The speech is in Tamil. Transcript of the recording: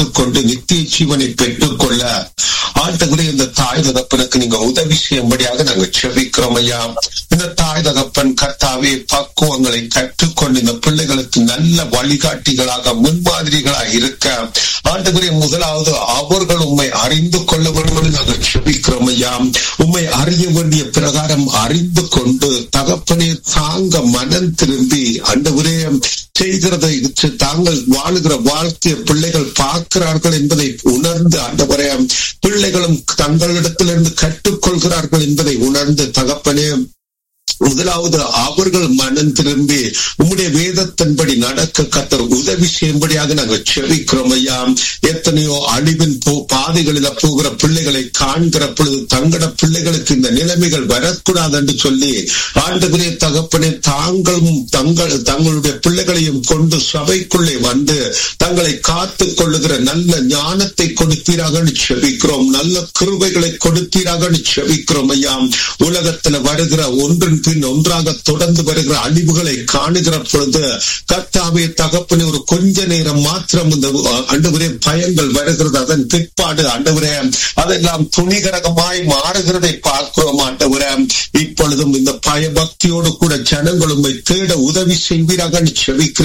கொண்டு நித்திய ஜீவனை பெற்றுக் கொள்ள ஆண்டவரே இந்த தாய் தகப்பனுக்கு நீங்க உதவி செய்யும்படியாக நாங்க செபிக்கிறோம் ஐயா இந்த தாய் தகப்பன் கர்த்தாவே பக்குவங்களை கற்றுக்கொண்டு இந்த பிள்ளைகளுக்கு நல்ல வழிகாட்டிகளாக முன்மாதிரிகளாக இருக்க ஆண்டவரே முதலாவது அவர்கள் உண்மை அறிந்து கொள்ள வேண்டும் என்று நாங்கள் செபிக்கிறோம் ஐயா உண்மை அறிய வேண்டிய பிரகாரம் அறிந்து கொண்டு தகப்பனே தாங்க மனம் திரும்பி ஆண்டவரே செய்கிறதை தாங்கள் வாழுகிற வாழ்க்கையை பிள்ளைகள் பார்க்கிறார்கள் என்பதை உணர்ந்து ஆண்டவரே பிள்ளைகளும் தங்களிடத்திலிருந்து கற்றுக்கொள்கிறார்கள் என்பதை உணர்ந்து தகப்பனே முதலாவது அவர்கள் மனம் திரும்பி உம்முடைய வேதத்தின்படி நடக்க கத்தர் உதவி செய்யும்படியாக நாங்கள் செவிக்கிறோம் ஐயா எத்தனையோ அழிவின் போ பாதைகளில போகிற பிள்ளைகளை காண்கிற பொழுது தங்கட பிள்ளைகளுக்கு இந்த நிலைமைகள் வரக்கூடாது என்று சொல்லி ஆண்டுகளே தகப்பனே தாங்களும் தங்கள் தங்களுடைய பிள்ளைகளையும் கொண்டு சபைக்குள்ளே வந்து தங்களை காத்து கொள்ளுகிற நல்ல ஞானத்தை கொடுத்தீராக செபிக்கிறோம் நல்ல கிருபைகளை கொடுத்தீராக செபிக்கிறோம் ஐயா உலகத்துல வருகிற ஒன்றின் பின் ஒன்றாக தொடர்ந்து வருகிற அழிவுகளை காணுகிற பொழுது கர்த்தாவே தகப்பனே ஒரு கொஞ்ச நேரம் மாத்திரம் இந்த அண்டுவரே பயங்கள் வருகிறது அதன் பிற்பாடு ஆண்டவரே அதெல்லாம் துணிகரகமாய் மாறுகிறதை பார்க்கிறோம் ஆண்டவரே இப்பொழுதும் இந்த பயபக்தியோடு கூட ஜனங்களும் தேட உதவி செய்வீராக செவிக்கிற